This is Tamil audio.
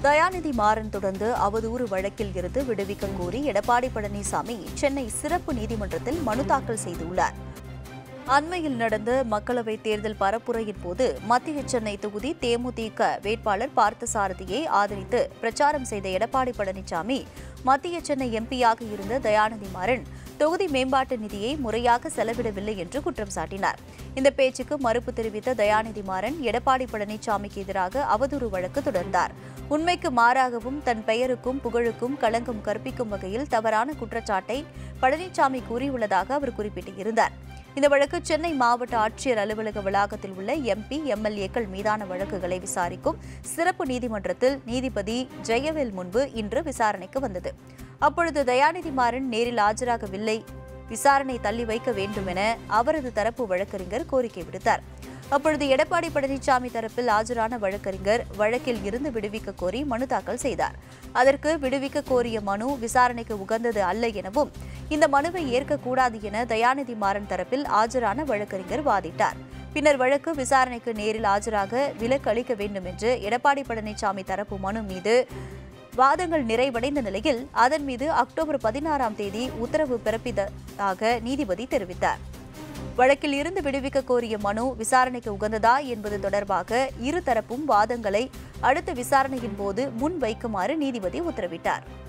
தயாநிதி மாறன் தொடர்ந்து அவதூறு வழக்கில் இருந்து விடுவிக்க கோரி எடப்பாடி பழனிசாமி சென்னை சிறப்பு நீதிமன்றத்தில் மனு தாக்கல் செய்துள்ளார் அண்மையில் நடந்த மக்களவைத் தேர்தல் பரப்புரையின் போது மத்திய சென்னை தொகுதி தேமுதிக வேட்பாளர் பார்த்தசாரதியை ஆதரித்து பிரச்சாரம் செய்த எடப்பாடி பழனிசாமி மத்திய சென்னை எம்பியாக இருந்த தயாநிதி மாறன் தொகுதி மேம்பாட்டு நிதியை முறையாக செலவிடவில்லை என்று குற்றம் சாட்டினார் இந்த பேச்சுக்கு மறுப்பு தெரிவித்த தயாநிதி மாறன் எடப்பாடி பழனிசாமிக்கு எதிராக அவதூறு வழக்கு தொடர்ந்தார் உண்மைக்கு மாறாகவும் தன் பெயருக்கும் புகழுக்கும் களங்கம் கற்பிக்கும் வகையில் தவறான குற்றச்சாட்டை பழனிசாமி கூறியுள்ளதாக அவர் குறிப்பிட்டிருந்தார் இந்த வழக்கு சென்னை மாவட்ட ஆட்சியர் அலுவலக வளாகத்தில் உள்ள எம்பி எம்எல்ஏக்கள் மீதான வழக்குகளை விசாரிக்கும் சிறப்பு நீதிமன்றத்தில் நீதிபதி ஜெயவேல் முன்பு இன்று விசாரணைக்கு வந்தது அப்பொழுது தயாநிதி மாறன் நேரில் ஆஜராகவில்லை விசாரணை தள்ளி வைக்க வேண்டும் என அவரது தரப்பு வழக்கறிஞர் கோரிக்கை விடுத்தார் அப்பொழுது எடப்பாடி பழனிசாமி தரப்பில் ஆஜரான வழக்கறிஞர் வழக்கில் இருந்து விடுவிக்க கோரி மனு தாக்கல் செய்தார் அதற்கு விடுவிக்க கோரிய மனு விசாரணைக்கு உகந்தது அல்ல எனவும் இந்த மனுவை ஏற்கக்கூடாது என தயாநிதி மாறன் தரப்பில் ஆஜரான வழக்கறிஞர் வாதிட்டார் பின்னர் வழக்கு விசாரணைக்கு நேரில் ஆஜராக விலக்கு அளிக்க வேண்டும் என்று எடப்பாடி பழனிசாமி தரப்பு மனு மீது வாதங்கள் நிறைவடைந்த நிலையில் அதன் மீது அக்டோபர் பதினாறாம் தேதி உத்தரவு பிறப்பித்ததாக நீதிபதி தெரிவித்தார் வழக்கில் இருந்து விடுவிக்க கோரிய மனு விசாரணைக்கு உகந்ததா என்பது தொடர்பாக இருதரப்பும் வாதங்களை அடுத்த விசாரணையின் போது முன்வைக்குமாறு நீதிபதி உத்தரவிட்டார்